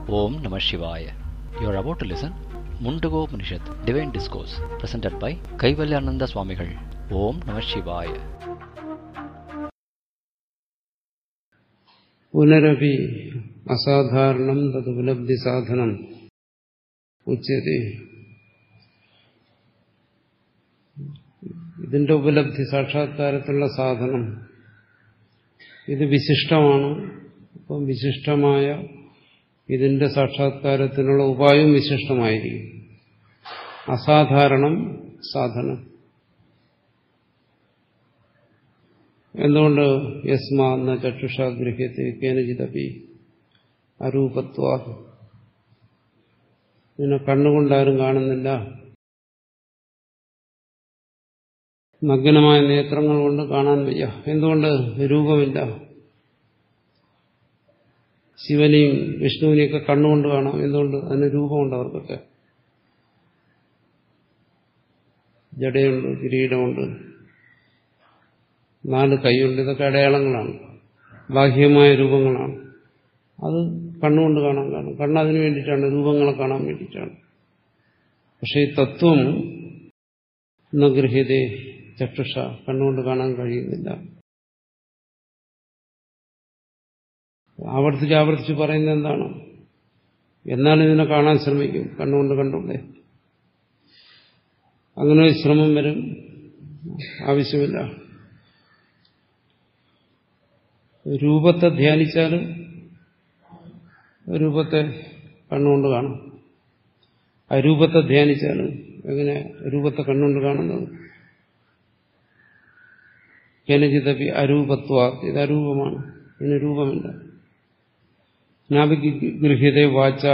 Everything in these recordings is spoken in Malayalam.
Om Namah Shivaya. You are about to listen Mundago Upanishad, Divine Discourse, presented by Kaivalyananda Swamigal. Om Namah Shivaya. പുനരപി അസാധാരണം തത് ഉപലബ്ധി സാധനം ഉച്ചതി ഇതിന്റെ ഉപലബ്ധി സാക്ഷാത്കാരത്തിലുള്ള സാധനം ഇത് വിശിഷ്ടമാണ് അപ്പം വിശിഷ്ടമായ ഇതിന്റെ സാക്ഷാത്കാരത്തിനുള്ള ഉപായവും വിശിഷ്ടമായിരിക്കും അസാധാരണം സാധനം എന്തുകൊണ്ട് യസ്മാ എന്ന ചക്ഷുഷാഗ്രഹ്യത്തെ കേനചിതപി അരൂപത്വ ഇതിനെ കണ്ണുകൊണ്ടാരും കാണുന്നില്ല നഗ്നമായ നേത്രങ്ങൾ കൊണ്ട് കാണാൻ വയ്യ എന്തുകൊണ്ട് രൂപമില്ല ശിവനെയും വിഷ്ണുവിനെയൊക്കെ കണ്ണുകൊണ്ട് കാണാം എന്തുകൊണ്ട് അതിന് രൂപമുണ്ട് അവർക്കൊക്കെ ജടയുണ്ട് കിരീടമുണ്ട് നാല് കൈയുണ്ട് ഇതൊക്കെ അടയാളങ്ങളാണ് ബാഹ്യമായ രൂപങ്ങളാണ് അത് കണ്ണുകൊണ്ട് കാണാൻ കാണും കണ്ണ് അതിനു വേണ്ടിയിട്ടാണ് രൂപങ്ങളെ കാണാൻ വേണ്ടിയിട്ടാണ് പക്ഷെ ഈ തത്വം നഗൃഹ്യതേ ചക്ഷുഷ കണ്ണുകൊണ്ട് കാണാൻ കഴിയുന്നില്ല ആവർത്തിച്ച് ആവർത്തിച്ച് പറയുന്നത് എന്താണ് എന്നാൽ ഇതിനെ കാണാൻ ശ്രമിക്കും കണ്ണുകൊണ്ട് കണ്ടുള്ളേ അങ്ങനെ ഒരു ശ്രമം വരും ആവശ്യമില്ല രൂപത്തെ ധ്യാനിച്ചാലും രൂപത്തെ കണ്ണുകൊണ്ട് കാണും അരൂപത്തെ ധ്യാനിച്ചാലും എങ്ങനെ രൂപത്തെ കണ്ണുകൊണ്ട് കാണുന്നത് കേനചിതപി അരൂപത്വ ഇത് അരൂപമാണ് ഇതിന് രൂപമില്ല നാവിഗൃഹ്യത വാച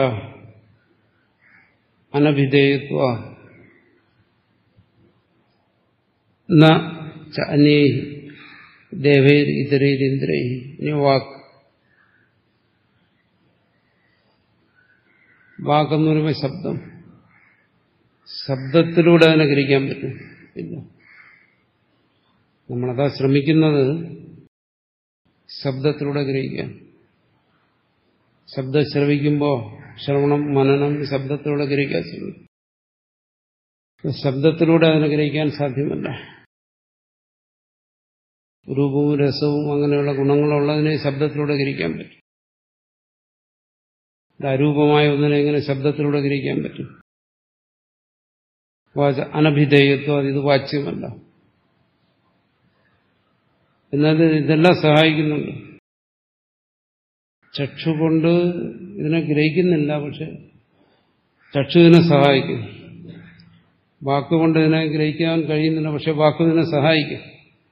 അനഭിധേയത്വ അനേഹി ദേവേർ ഇതരേരിന്ദ്രൈ ഇനി വാക്ക് വാക്കെന്ന് പറയുമ്പോൾ ശബ്ദം ശബ്ദത്തിലൂടെ അതിനെ ഗ്രഹിക്കാൻ പറ്റും ഇല്ല നമ്മളതാ ശ്രമിക്കുന്നത് ശബ്ദത്തിലൂടെ ഗ്രഹിക്കാൻ ശബ്ദം ശ്രവിക്കുമ്പോൾ ശ്രവണം മനനം ശബ്ദത്തിലൂടെ ഗ്രഹിക്കാൻ ശ്രമിക്കും ശബ്ദത്തിലൂടെ അതിനെ ഗ്രഹിക്കാൻ സാധ്യമല്ല രൂപവും രസവും അങ്ങനെയുള്ള ഗുണങ്ങളുള്ളതിനെ ശബ്ദത്തിലൂടെ ഗ്രഹിക്കാൻ പറ്റും അരൂപമായ ഒന്നിനെ എങ്ങനെ ശബ്ദത്തിലൂടെ ഗ്രഹിക്കാൻ പറ്റും അനഭിധേയത്വം അത് ഇത് വാച്യമല്ല എന്നാൽ ഇതെല്ലാം സഹായിക്കുന്നുണ്ട് ചക്ഷു കൊണ്ട് ഇതിനെ ഗ്രഹിക്കുന്നില്ല പക്ഷെ ചക്ഷു ഇതിനെ സഹായിക്കും വാക്കുകൊണ്ട് ഇതിനെ ഗ്രഹിക്കാൻ കഴിയുന്നില്ല പക്ഷെ വാക്ക് ഇതിനെ സഹായിക്കും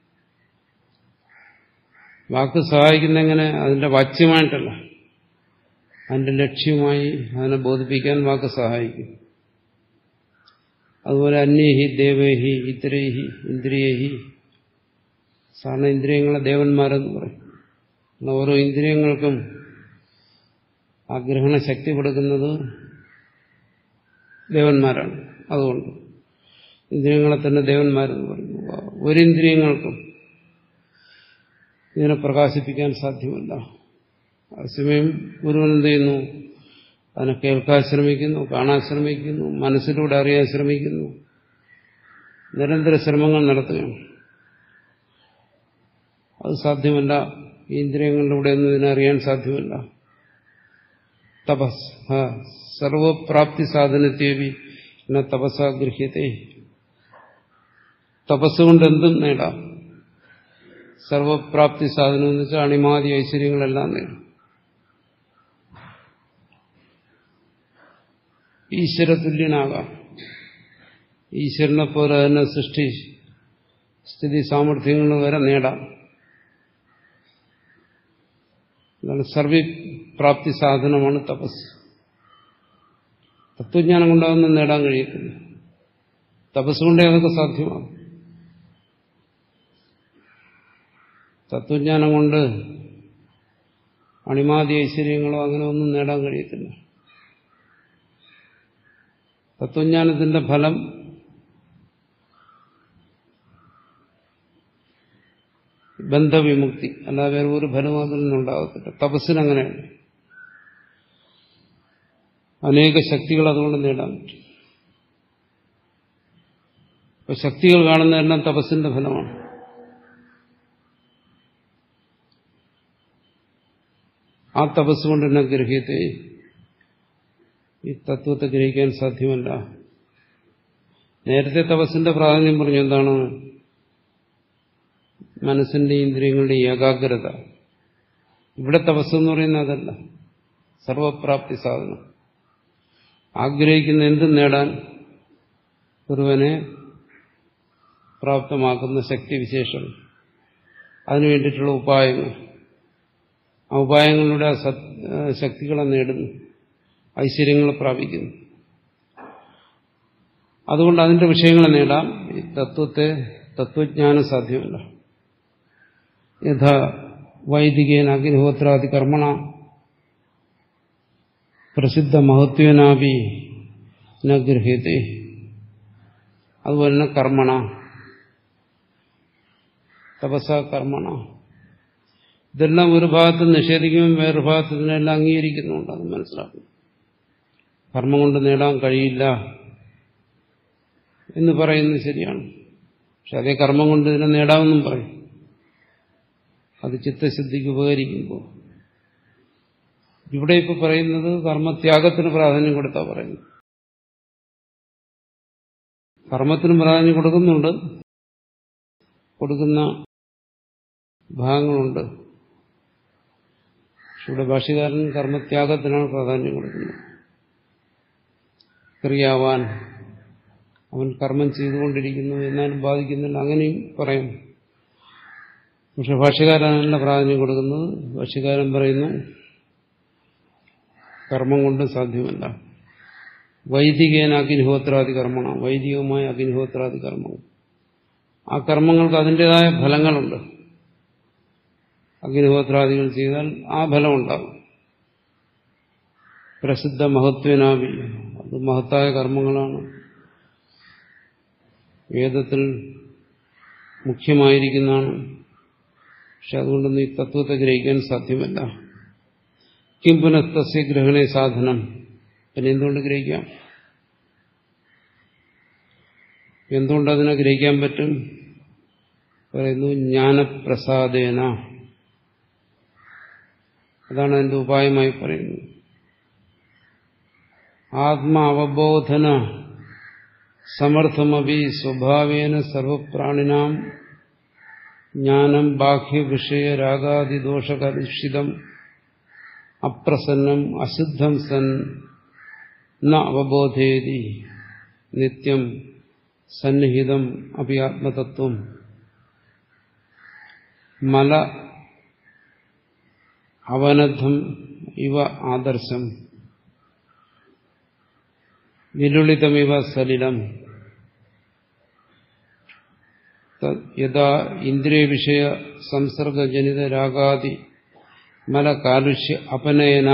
വാക്ക് സഹായിക്കുന്ന എങ്ങനെ അതിന്റെ വാച്യമായിട്ടല്ല അതിന്റെ ലക്ഷ്യമായി അതിനെ ബോധിപ്പിക്കാൻ വാക്ക് സഹായിക്കും അതുപോലെ അന്യേഹി ദേവേഹി ഇത്രേഹി ഇന്ദ്രിയേഹി സാധാരണ ഇന്ദ്രിയങ്ങളെ ദേവന്മാരെന്ന് പറയും ഓരോ ഇന്ദ്രിയങ്ങൾക്കും ആഗ്രഹണ ശക്തി കൊടുക്കുന്നത് ദേവന്മാരാണ് അതുകൊണ്ട് ഇന്ദ്രിയങ്ങളെ തന്നെ ദേവന്മാരെന്ന് പറയുന്നു ഒരിന്ദ്രിയങ്ങൾക്കും ഇതിനെ പ്രകാശിപ്പിക്കാൻ സാധ്യമല്ല അതേസമയം ഗുരുവൻ എന്ത് ചെയ്യുന്നു അതിനെ കേൾക്കാൻ ശ്രമിക്കുന്നു കാണാൻ ശ്രമിക്കുന്നു മനസ്സിലൂടെ അറിയാൻ ശ്രമിക്കുന്നു നിരന്തര ശ്രമങ്ങൾ നടത്തുകയാണ് അത് സാധ്യമല്ല ഈ ഇന്ദ്രിയങ്ങളിലൂടെ ഒന്നും ഇതിനറിയാൻ സാധ്യമല്ല തപസ് സർവപ്രാപ്തി സാധനത്തേവി എന്ന തപസ്സാഗ്രഹ്യത്തെ തപസ്സുകൊണ്ട് എന്തും നേടാം സർവപ്രാപ്തി സാധനം എന്ന് വെച്ചാൽ അണിമാതി ഐശ്വര്യങ്ങളെല്ലാം നേടും ഈശ്വരതുല്യനാകാം ഈശ്വരനെ പോലെ തന്നെ സൃഷ്ടി സ്ഥിതി സാമർഥ്യങ്ങൾ വരെ നേടാം എന്താണ് സർവപ്രാപ്തി സാധനമാണ് തപസ് തത്വജ്ഞാനം കൊണ്ടതൊന്നും നേടാൻ കഴിയത്തില്ല തപസ് കൊണ്ടേ അതൊക്കെ സാധ്യമാകും തത്വജ്ഞാനം കൊണ്ട് അണിമാതി ഐശ്വര്യങ്ങളോ അങ്ങനെ ഒന്നും നേടാൻ കഴിയത്തില്ല തത്വജ്ഞാനത്തിന്റെ ഫലം ബന്ധവിമുക്തി അല്ലാതെ വേറെ ഒരു ഫലവും അതിൽ നിന്നുണ്ടാകത്തില്ല തപസ്സിനങ്ങനെയാണ് അനേക ശക്തികൾ അതുകൊണ്ട് നേടാൻ പറ്റും അപ്പൊ ശക്തികൾ കാണുന്നതെല്ലാം തപസ്സിന്റെ ഫലമാണ് ആ തപസ് കൊണ്ട് തന്നെ ഗ്രഹീത്തെ ഈ തത്വത്തെ ഗ്രഹിക്കാൻ സാധ്യമല്ല നേരത്തെ തപസ്സിന്റെ പ്രാധാന്യം പറഞ്ഞു എന്താണ് മനസ്സിന്റെ ഇന്ദ്രിയങ്ങളുടെ ഏകാഗ്രത ഇവിടെ തപസ് എന്ന് പറയുന്നത് അതല്ല സർവപ്രാപ്തി സാധനം ആഗ്രഹിക്കുന്ന എന്തും നേടാൻ ഒരുവനെ പ്രാപ്തമാക്കുന്ന ശക്തിവിശേഷം അതിനു വേണ്ടിയിട്ടുള്ള ഉപായങ്ങൾ ആ ഉപായങ്ങളിലൂടെ ആ ശക്തികളെ നേടുന്നു ഐശ്വര്യങ്ങളെ പ്രാപിക്കുന്നു അതുകൊണ്ട് അതിന്റെ വിഷയങ്ങളെ നേടാം ഈ തത്വത്തെ തത്വജ്ഞാനം സാധ്യമല്ല യഥാ വൈദികേന അഗ്നിഹോത്രാദി കർമ്മണ പ്രസിദ്ധ മഹത്വനാഭി ന ഗൃഹ്യത്തെ അതുപോലെ തന്നെ കർമ്മണ തപസ കർമ്മണ ഇതെല്ലാം ഒരു ഭാഗത്ത് നിഷേധിക്കുമ്പോൾ വേറൊരു ഭാഗത്ത് ഇതിനെല്ലാം അംഗീകരിക്കുന്നുണ്ട് അത് മനസ്സിലാക്കും കർമ്മം കൊണ്ട് നേടാൻ കഴിയില്ല എന്ന് പറയുന്നത് ശരിയാണ് പക്ഷെ അതേ കർമ്മം കൊണ്ട് ഇതിനെ നേടാമെന്നും പറയും അത് ചിത്തശുദ്ധിക്ക് ഉപകരിക്കുമ്പോൾ ഇവിടെ ഇപ്പൊ പറയുന്നത് കർമ്മത്യാഗത്തിന് പ്രാധാന്യം കൊടുത്താ പറയുന്നത് കർമ്മത്തിന് പ്രാധാന്യം കൊടുക്കുന്നുണ്ട് കൊടുക്കുന്ന ഭാഗങ്ങളുണ്ട് ഇവിടെ ഭാഷകാരൻ കർമ്മത്യാഗത്തിനാണ് പ്രാധാന്യം കൊടുക്കുന്നത് ക്രിയാവാൻ അവൻ കർമ്മം ചെയ്തുകൊണ്ടിരിക്കുന്നു എന്നാലും ബാധിക്കുന്നില്ല അങ്ങനെയും പറയും പക്ഷെ ഭാഷകാരനല്ല പ്രാധാന്യം കൊടുക്കുന്നത് ഭാഷകാരൻ പറയുന്നു കർമ്മം കൊണ്ട് സാധ്യമല്ല വൈദികേന അഗ്നിഹോത്രാദി കർമ്മണം വൈദികമായ അഗ്നിഹോത്രാദി കർമ്മങ്ങൾ ആ കർമ്മങ്ങൾക്ക് അതിൻ്റെതായ ഫലങ്ങളുണ്ട് അഗ്നിഹോത്രാദികൾ ചെയ്താൽ ആ ഫലം ഉണ്ടാകും പ്രസിദ്ധ മഹത്വനാഭി അത് മഹത്തായ കർമ്മങ്ങളാണ് വേദത്തിൽ മുഖ്യമായിരിക്കുന്നതാണ് പക്ഷെ അതുകൊണ്ടൊന്നും ഈ തത്വത്തെ ഗ്രഹിക്കാൻ സാധ്യമല്ല കിം പുനഃതസ്യ ഗ്രഹണേ സാധനം പിന്നെ എന്തുകൊണ്ട് ഗ്രഹിക്കാം എന്തുകൊണ്ട് അതിനെ ഗ്രഹിക്കാൻ പറ്റും പറയുന്നു ജ്ഞാനപ്രസാദേന അതാണ് അതിന്റെ ഉപായമായി പറയുന്നത് ആത്മാവബോധന സമർത്ഥമപി സ്വഭാവേന സർവപ്രാണിനാം ജ്ഞാനം ബാഹ്യവിഷയ രാഗാദിദോഷകലുഷിതം അപ്രസന്നം അശുദ്ധം സൻ ന അവബോധേതി നിത്യം സന്നിഹിതം അപി ആത്മതത്വം മല അവനദ്ധം ഇവ ആദർശം വിലുളിതമിവ സലിലം യഥാ ഇന്ദ്രിയവിഷയ സംസർഗജനിത രാഗാദി മലകാലുഷ്യ അപനയന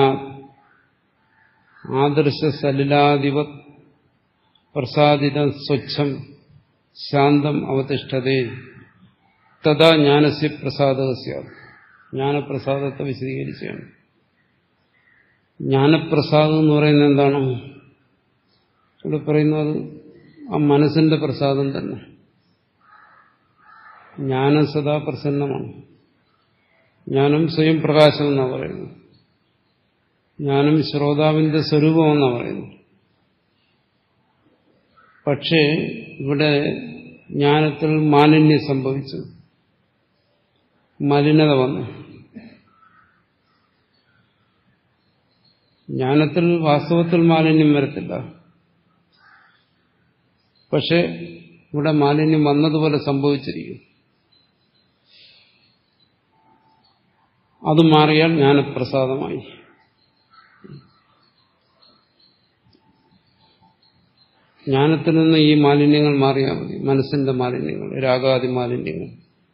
ആദർശ സലിലാദിവ പ്രസാദിതം സ്വച്ഛം ശാന്തം അവതിഷ്ഠതേ തഥാ ജ്ഞാനസ്യ പ്രസാദസ്യ ജ്ഞാനപ്രസാദത്തെ വിശദീകരിക്കുകയാണ് ജ്ഞാനപ്രസാദം എന്ന് പറയുന്നത് എന്താണ് ഇവിടെ പറയുന്നത് ആ മനസ്സിന്റെ പ്രസാദം തന്നെ ജ്ഞാനം സദാ പ്രസന്നമാണ് ജ്ഞാനം സ്വയം പ്രകാശം എന്നാണ് പറയുന്നത് ജ്ഞാനം ശ്രോതാവിന്റെ സ്വരൂപമെന്നാണ് പറയുന്നത് പക്ഷേ ഇവിടെ ജ്ഞാനത്തിൽ മാലിന്യം സംഭവിച്ചു മലിനത വന്നു ജ്ഞാനത്തിൽ വാസ്തവത്തിൽ മാലിന്യം വരത്തില്ല പക്ഷെ ഇവിടെ മാലിന്യം വന്നതുപോലെ സംഭവിച്ചിരിക്കും അത് മാറിയാൽ ജ്ഞാനപ്രസാദമായി ജ്ഞാനത്തിൽ നിന്ന് ഈ മാലിന്യങ്ങൾ മാറിയാൽ മതി മനസ്സിന്റെ മാലിന്യങ്ങൾ രാഗാദി മാലിന്യങ്ങൾ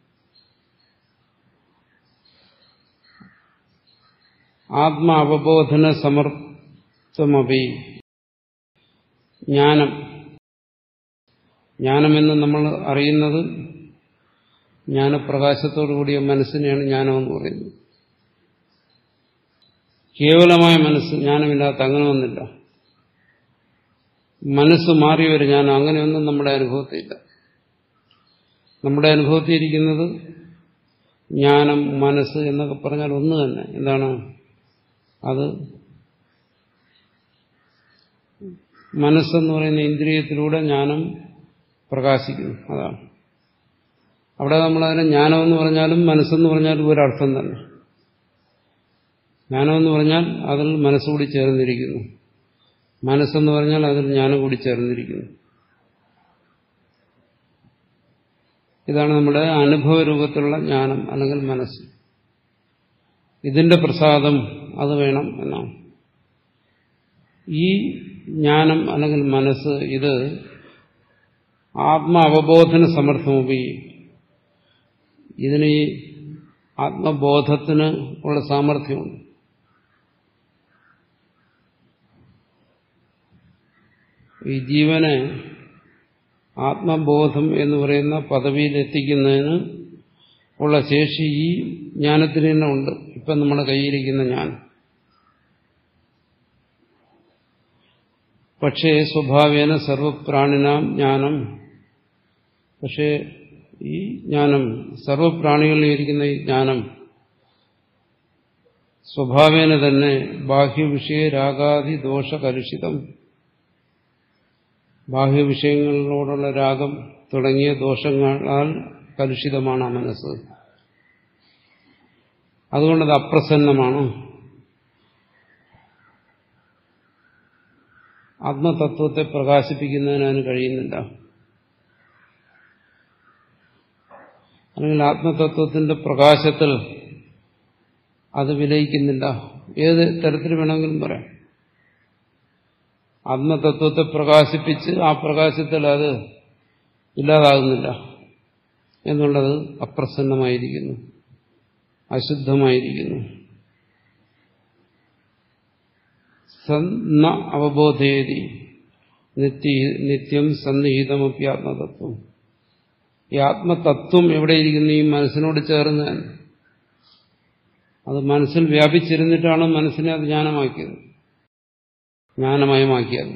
ആത്മ അവബോധന സമർത്ഥമപി ജ്ഞാനം ജ്ഞാനമെന്ന് നമ്മൾ അറിയുന്നത് ജ്ഞാനപ്രകാശത്തോടുകൂടിയ മനസ്സിനെയാണ് ജ്ഞാനമെന്ന് പറയുന്നത് കേവലമായ മനസ്സ് ജ്ഞാനമില്ലാത്ത അങ്ങനെ ഒന്നില്ല മനസ്സ് മാറിയ ഒരു ഞാൻ അങ്ങനെയൊന്നും നമ്മുടെ അനുഭവത്തിലില്ല നമ്മുടെ അനുഭവത്തിൽ ഇരിക്കുന്നത് ജ്ഞാനം മനസ്സ് എന്നൊക്കെ പറഞ്ഞാൽ ഒന്ന് തന്നെ എന്താണ് അത് മനസ്സെന്ന് പറയുന്ന ഇന്ദ്രിയത്തിലൂടെ ജ്ഞാനം പ്രകാശിക്കുന്നു അതാണ് അവിടെ നമ്മളതിനെ ജ്ഞാനമെന്ന് പറഞ്ഞാലും മനസ്സെന്ന് പറഞ്ഞാലും ഒരർത്ഥം തന്നെ ജ്ഞാനമെന്ന് പറഞ്ഞാൽ അതിൽ മനസ്സുകൂടി ചേർന്നിരിക്കുന്നു മനസ്സെന്ന് പറഞ്ഞാൽ അതിൽ ജ്ഞാനം കൂടി ചേർന്നിരിക്കുന്നു ഇതാണ് നമ്മുടെ അനുഭവ രൂപത്തിലുള്ള ജ്ഞാനം അല്ലെങ്കിൽ മനസ്സ് ഇതിന്റെ പ്രസാദം അത് വേണം എന്നാണ് ഈ ജ്ഞാനം അല്ലെങ്കിൽ മനസ്സ് ഇത് ആത്മാവബോധന സമർത്ഥമുപി ഇതിന് ഈ ആത്മബോധത്തിന് ഉള്ള സാമർഥ്യമുണ്ട് ഈ ജീവനെ ആത്മബോധം എന്ന് പറയുന്ന പദവിയിൽ എത്തിക്കുന്നതിന് ഉള്ള ശേഷി ഈ ജ്ഞാനത്തിന് തന്നെ ഉണ്ട് ഇപ്പം നമ്മുടെ കയ്യിരിക്കുന്ന ജ്ഞാനം പക്ഷേ സ്വഭാവേന സർവപ്രാണിനാം ജ്ഞാനം പക്ഷേ ഈ ജ്ഞാനം സർവപ്രാണികളിൽ ഇരിക്കുന്ന ഈ ജ്ഞാനം സ്വഭാവേന തന്നെ ബാഹ്യവിഷയ രാഗാദി ദോഷകലുഷിതം ബാഹ്യവിഷയങ്ങളോടുള്ള രാഗം തുടങ്ങിയ ദോഷങ്ങളാൽ കലുഷിതമാണ് ആ മനസ്സ് അതുകൊണ്ടത് അപ്രസന്നമാണ് ആത്മതത്വത്തെ പ്രകാശിപ്പിക്കുന്നതിന് അതിന് കഴിയുന്നില്ല അല്ലെങ്കിൽ ആത്മതത്വത്തിന്റെ പ്രകാശത്തിൽ അത് വിലയിക്കുന്നില്ല ഏത് തരത്തിൽ വേണമെങ്കിലും പറയാം ആത്മതത്വത്തെ പ്രകാശിപ്പിച്ച് ആ പ്രകാശത്തിൽ അത് ഇല്ലാതാകുന്നില്ല എന്നുള്ളത് അപ്രസന്നമായിരിക്കുന്നു അശുദ്ധമായിരിക്കുന്നു സന്ന അവബോധേതി നിത്യം സന്നിഹിതമപ്പി ആത്മതത്വം ഈ ആത്മതത്വം എവിടെയിരിക്കുന്നു ഈ മനസ്സിനോട് ചേർന്ന് അത് മനസ്സിൽ വ്യാപിച്ചിരുന്നിട്ടാണ് മനസ്സിനെ അത് ജ്ഞാനമാക്കിയത് ജ്ഞാനമയമാക്കിയത്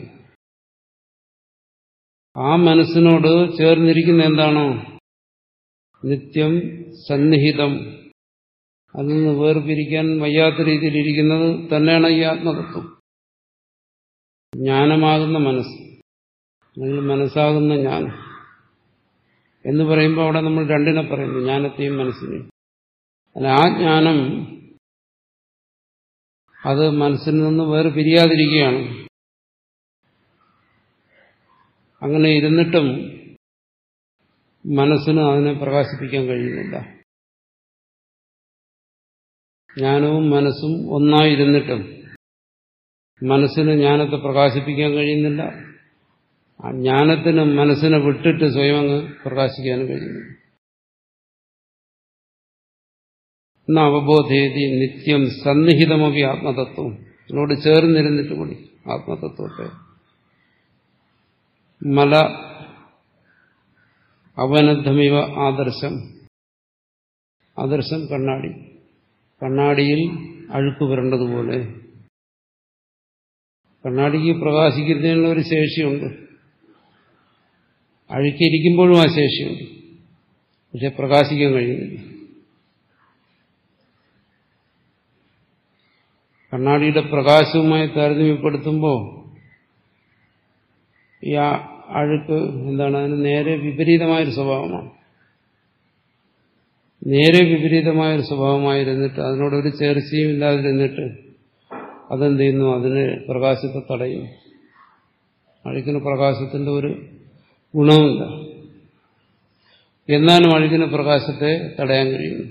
ആ മനസ്സിനോട് ചേർന്നിരിക്കുന്ന എന്താണോ നിത്യം സന്നിഹിതം അതിൽ നിന്ന് വേർപിരിക്കാൻ വയ്യാത്ത രീതിയിൽ ഇരിക്കുന്നത് തന്നെയാണ് ഈ ആത്മതത്വം ജ്ഞാനമാകുന്ന മനസ്സ് അല്ലെങ്കിൽ മനസ്സാകുന്ന ജ്ഞാനം എന്ന് പറയുമ്പോൾ അവിടെ നമ്മൾ രണ്ടിനെ പറയുന്നു ജ്ഞാനത്തെയും മനസ്സിനെയും അല്ല ആ ജ്ഞാനം അത് മനസ്സിൽ നിന്ന് വേറെ പിരിയാതിരിക്കുകയാണ് അങ്ങനെ ഇരുന്നിട്ടും മനസ്സിന് അതിനെ പ്രകാശിപ്പിക്കാൻ കഴിയുന്നില്ല ജ്ഞാനവും മനസ്സും ഒന്നായിരുന്നിട്ടും മനസ്സിന് ജ്ഞാനത്തെ പ്രകാശിപ്പിക്കാൻ കഴിയുന്നില്ല ആ ജ്ഞാനത്തിന് മനസ്സിനെ വിട്ടിട്ട് സ്വയം അങ്ങ് പ്രകാശിക്കാനും കഴിയുന്നില്ല എന്ന അവബോധേതി നിത്യം സന്നിഹിതമൊക്കെ ആത്മതത്വം ഇതിനോട് ചേർന്നിരുന്നിട്ട് കൂടി ആത്മതത്വത്തെ മല അവനദ്ധമിവ ആദർശം ആദർശം കണ്ണാടി കണ്ണാടിയിൽ അഴുക്ക് പുരണ്ടതുപോലെ കണ്ണാടിക്ക് പ്രകാശിക്കുന്നതിനുള്ള ഒരു ശേഷിയുണ്ട് അഴുക്കിരിക്കുമ്പോഴും ആ ശേഷിയുണ്ട് പക്ഷെ പ്രകാശിക്കാൻ കഴിയുന്നില്ല കണ്ണാടിയുടെ പ്രകാശവുമായി താരതമ്യപ്പെടുത്തുമ്പോൾ ഈ അഴുക്ക് എന്താണ് അതിന് നേരെ വിപരീതമായൊരു സ്വഭാവമാണ് നേരെ വിപരീതമായൊരു സ്വഭാവമായിരുന്നിട്ട് അതിനോടൊരു ചേർച്ചയും ഇല്ലാതിരുന്നിട്ട് അതെന്ത് ചെയ്യുന്നു അതിന് പ്രകാശത്തെ തടയും അഴുക്കിന് പ്രകാശത്തിന്റെ ഒരു ഗുണമില്ല എന്നാലും അഴുകിന് പ്രകാശത്തെ തടയാൻ കഴിയുന്നു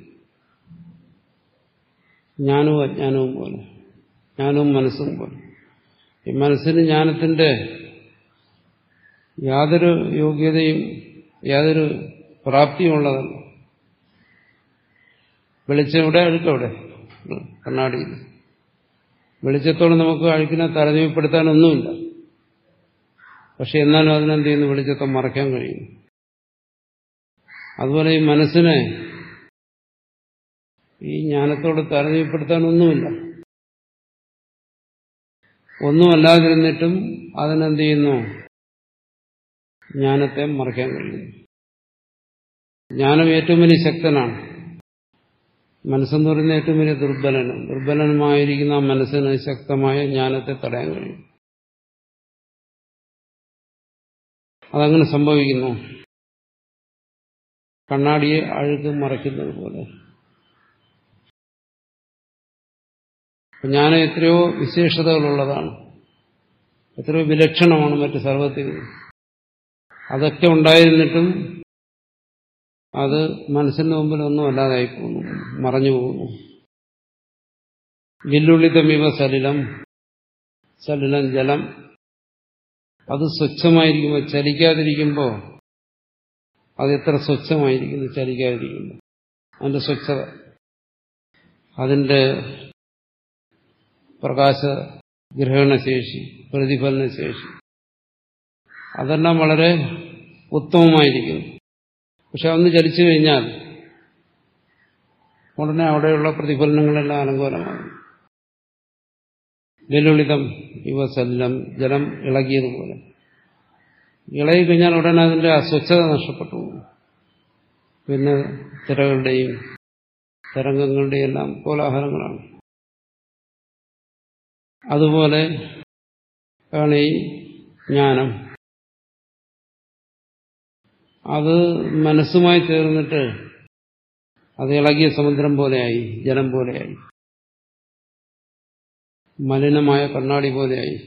ജ്ഞാനവും അജ്ഞാനവും പോലെ ജ്ഞാനവും മനസ്സും പോലെ ഈ മനസ്സിന് ജ്ഞാനത്തിന്റെ യാതൊരു യോഗ്യതയും യാതൊരു പ്രാപ്തിയും ഉള്ളതല്ല വെളിച്ചം എവിടെ അഴുക്കവിടെ കണ്ണാടിയിൽ വെളിച്ചത്തോട് നമുക്ക് അഴുക്കിനെ താരതമ്യപ്പെടുത്താനൊന്നുമില്ല പക്ഷെ എന്നാലും അതിനെന്ത് ചെയ്യുന്നു വെളിച്ചത്തെ മറയ്ക്കാൻ കഴിയുന്നു അതുപോലെ ഈ മനസ്സിനെ ഈ ജ്ഞാനത്തോട് താരതമ്യപ്പെടുത്താനൊന്നുമില്ല ഒന്നുമല്ലാതിരുന്നിട്ടും അതിനെന്ത് ചെയ്യുന്നു ജ്ഞാനത്തെ മറയ്ക്കാൻ കഴിയുന്നു ജ്ഞാനം ഏറ്റവും വലിയ ശക്തനാണ് മനസ്സെന്ന് പറയുന്ന ഏറ്റവും വലിയ ദുർബലനും ദുർബലനുമായിരിക്കുന്ന ആ മനസ്സിന് ശക്തമായ ജ്ഞാനത്തെ തടയാൻ കഴിയും അതങ്ങനെ സംഭവിക്കുന്നു കണ്ണാടിയെ അഴുക്ക് മറയ്ക്കുന്നത് പോലെ ജ്ഞാനം എത്രയോ വിശേഷതകളുള്ളതാണ് എത്രയോ വിലക്ഷണമാണ് മറ്റ് സർവത്തിൽ അതൊക്കെ ഉണ്ടായിരുന്നിട്ടും അത് മനസ്സിന്റെ മുമ്പിൽ ഒന്നും അല്ലാതായി പോകുന്നു മറഞ്ഞു പോകുന്നു വില്ലുള്ളിതമിവ സലിലം സലിലം ജലം അത് സ്വച്ഛമായിരിക്കുമ്പോൾ ചലിക്കാതിരിക്കുമ്പോൾ അത് എത്ര സ്വച്ഛമായിരിക്കുന്നു ചലിക്കാതിരിക്കുമ്പോൾ അതിന്റെ സ്വച്ഛത അതിന്റെ പ്രകാശ ഗ്രഹണശേഷി പ്രതിഫലനശേഷി അതെല്ലാം വളരെ ഉത്തമമായിരിക്കുന്നു പക്ഷെ അന്ന് ചലിച്ചു കഴിഞ്ഞാൽ ഉടനെ അവിടെയുള്ള പ്രതിഫലനങ്ങളെല്ലാം അലങ്കോലമാകും വെല്ലുളിതം ഇവ സല്ലം ജലം ഇളകിയതുപോലെ ഇളകി കഴിഞ്ഞാൽ ഉടനെ അതിന്റെ അസ്വച്ഛത നഷ്ടപ്പെട്ടു പോകും പിന്നെ തിരകളുടെയും തരംഗങ്ങളുടെയും എല്ലാം കോലാഹലങ്ങളാണ് അതുപോലെ ആണ് ഈ ജ്ഞാനം അത് മനസ്സുമായി ചേർന്നിട്ട് അത് ഇളകിയ സമുദ്രം പോലെയായി ജലം പോലെയായി മലിനമായ കണ്ണാടി പോലെയായി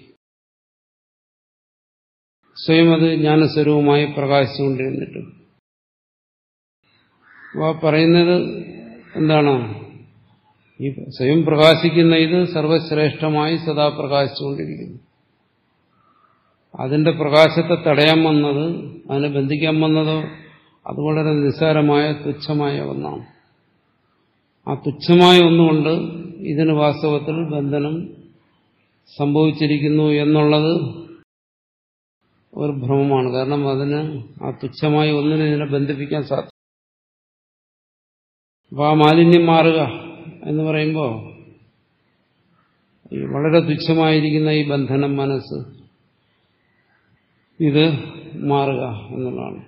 സ്വയം അത് ജ്ഞാനസ്വരൂപമായി പ്രകാശിച്ചുകൊണ്ടിരുന്നിട്ട് അപ്പോൾ പറയുന്നത് എന്താണ് ഈ സ്വയം പ്രകാശിക്കുന്ന ഇത് സർവശ്രേഷ്ഠമായി സദാ പ്രകാശിച്ചുകൊണ്ടിരിക്കുന്നു അതിന്റെ പ്രകാശത്തെ തടയാൻ വന്നത് അതിനെ ബന്ധിക്കാൻ വന്നതോ അത് വളരെ നിസ്സാരമായ തുച്ഛമായ ഒന്നാണ് ആ തുച്ഛമായ ഒന്നുകൊണ്ട് ഇതിന് വാസ്തവത്തിൽ ബന്ധനം സംഭവിച്ചിരിക്കുന്നു എന്നുള്ളത് ഒരു ഭ്രമമാണ് കാരണം അതിന് ആ തുച്ഛമായ ഒന്നിനെ ഇതിനെ ബന്ധിപ്പിക്കാൻ സാധിക്കും അപ്പൊ ആ മാലിന്യം മാറുക എന്ന് പറയുമ്പോൾ ഈ വളരെ തുച്ഛമായിരിക്കുന്ന ഈ ബന്ധനം മനസ്സ് ഇത് മാറുക എന്നുള്ളതാണ്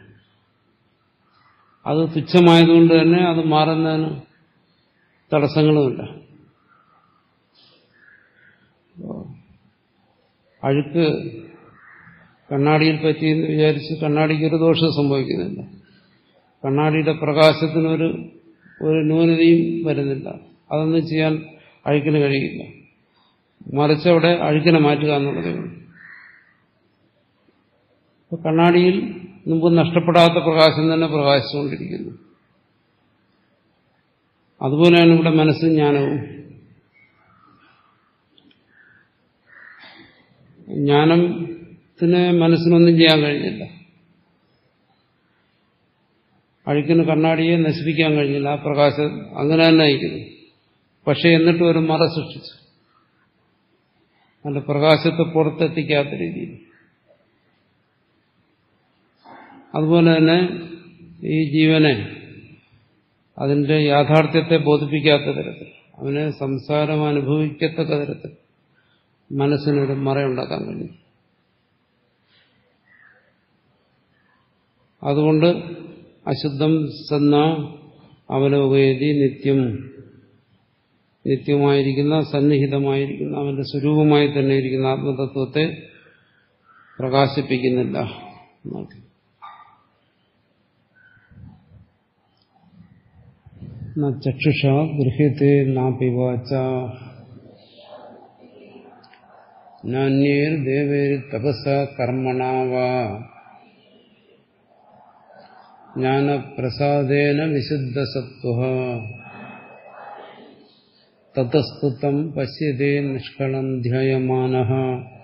അത് തുച്ഛമായതുകൊണ്ട് തന്നെ അത് മാറുന്നതിന് തടസ്സങ്ങളുമില്ല അഴുക്ക് കണ്ണാടിയിൽ പറ്റിയെന്ന് വിചാരിച്ച് കണ്ണാടിക്ക് ഒരു ദോഷം സംഭവിക്കുന്നില്ല കണ്ണാടിയുടെ പ്രകാശത്തിനൊരു ഒരു ന്യൂനതയും വരുന്നില്ല അതൊന്നും ചെയ്യാൻ അഴുക്കിന് കഴിയില്ല മറിച്ച് അവിടെ അഴുക്കിനെ മാറ്റുക എന്നുള്ളതേ ഉള്ളൂ ഇപ്പൊ കണ്ണാടിയിൽ മുമ്പ് നഷ്ടപ്പെടാത്ത പ്രകാശം തന്നെ പ്രകാശിച്ചുകൊണ്ടിരിക്കുന്നു അതുപോലെയാണ് ഇവിടെ മനസ്സും ജ്ഞാനവും ജ്ഞാനത്തിന് മനസ്സിനൊന്നും ചെയ്യാൻ കഴിഞ്ഞില്ല അഴുക്കിന് കണ്ണാടിയെ നശിപ്പിക്കാൻ കഴിഞ്ഞില്ല ആ പ്രകാശം അങ്ങനെ തന്നെ അയക്കുന്നു പക്ഷെ എന്നിട്ട് ഒരു മറ സൃഷ്ടിച്ചു അതിന്റെ പ്രകാശത്തെ പുറത്തെത്തിക്കാത്ത രീതിയിൽ അതുപോലെ തന്നെ ഈ ജീവനെ അതിന്റെ യാഥാർത്ഥ്യത്തെ ബോധിപ്പിക്കാത്ത തരത്തിൽ അവനെ സംസാരം അനുഭവിക്കത്തക്ക തരത്തിൽ മനസ്സിനൊരു മറയുണ്ടാക്കാൻ കഴിയും അതുകൊണ്ട് അശുദ്ധം സന്ന അവലോകയതി നിത്യം നിത്യമായിരിക്കുന്ന സന്നിഹിതമായിരിക്കുന്ന അവന്റെ സ്വരൂപമായി തന്നെ ഇരിക്കുന്ന ആത്മതത്വത്തെ പ്രകാശിപ്പിക്കുന്നില്ല ചക്ഷുഷ ഗൃഹ്യത്തെ നാപിവാച്ച നാന്യേർ ദേവേർ തപസ കർമ്മണാവാ ജ്ഞാനപ്രസാദേന വിശുദ്ധസത്വ തതസ്തുതം പശ്യതേ നിഷ്കളം ധ്യായമാന